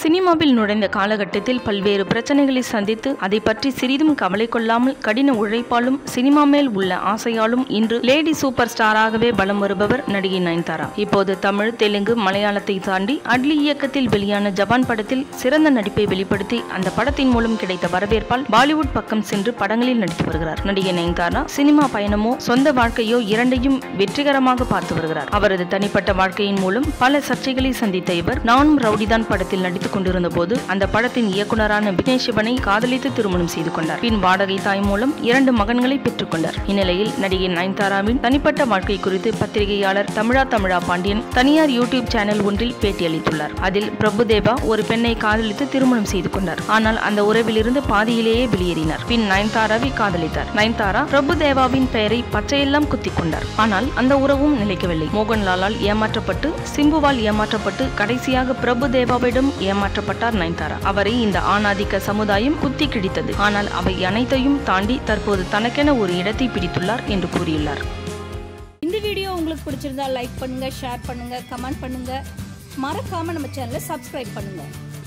சினிமாவில் நுழைந்த காலகட்டத்தில் பல்வேறு பிரச்சனைகளை சந்தித்து அதை பற்றி சிறிதும் கவலை கொள்ளாமல் கடின உழைப்பாலும் சினிமா மேல் உள்ள ஆசையாலும் இன்று லேடி சூப்பர் ஸ்டாராகவே பலம் வருபவர் நடிகை நயன்தாரா இப்போது தமிழ் தெலுங்கு மலையாளத்தை தாண்டி அட்லி இயக்கத்தில் வெளியான ஜவான் படத்தில் சிறந்த நடிப்பை வெளிப்படுத்தி அந்த படத்தின் மூலம் கிடைத்த வரவேற்பால் பாலிவுட் பக்கம் சென்று படங்களில் நடித்து வருகிறார் நடிகை நயன்தாரா சினிமா பயணமோ சொந்த வாழ்க்கையோ இரண்டையும் வெற்றிகரமாக பார்த்து வருகிறார் அவரது தனிப்பட்ட வாழ்க்கையின் மூலம் பல சர்ச்சைகளை சந்தித்த இவர் நானும் ரவுடிதான் படத்தில் நடித்துக் கொண்டிருந்த போது அந்த படத்தின் இயக்குனரான விக்னேஷ் சிவனை காதலித்து திருமணம் செய்து கொண்டார் பின் வாடகை தாய் மூலம் இரண்டு மகன்களை பெற்றுக்கொண்டார் இந்நிலையில் நடிகை நயன்தாராவின் தனிப்பட்ட வாழ்க்கை குறித்து பத்திரிகையாளர் தமிழா தமிழா பாண்டியன் தனியார் யூடியூப் சேனல் ஒன்றில் பேட்டியளித்துள்ளார் அதில் பிரபுதேவா ஒரு பெண்ணை காதலித்து திருமணம் செய்து கொண்டார் ஆனால் அந்த உறவிலிருந்து பாதியிலேயே வெளியேறினார் பின் நயன்தாராவை காதலித்தார் நயன்தாரா பிரபுதேவாவின் பெயரை பச்சையெல்லாம் குத்திக் கொண்டார் ஆனால் அந்த உறவும் நிலைக்கவில்லை மோகன்லாலால் ஏமாற்றப்பட்டு சிம்புவால் ஏமாற்றப்பட்டு கடைசியாக பிரபுதேவாவிடம் ஏமாற்றப்பட்டார் நயன்தாரா அவரை இந்த ஆணாதிக்க சமுதாயம் குத்தி கிழித்தது ஆனால் அவை அனைத்தையும் தாண்டி தற்போது தனக்கென ஒரு இடத்தை பிடித்துள்ளார் என்று கூறியுள்ளார் இந்த வீடியோ உங்களுக்கு பிடிச்சிருந்தா லைக் பண்ணுங்க ஷேர் பண்ணுங்க கமெண்ட் பண்ணுங்க மறக்காம நம்ம சேனலை சப்ஸ்கிரைப் பண்ணுங்க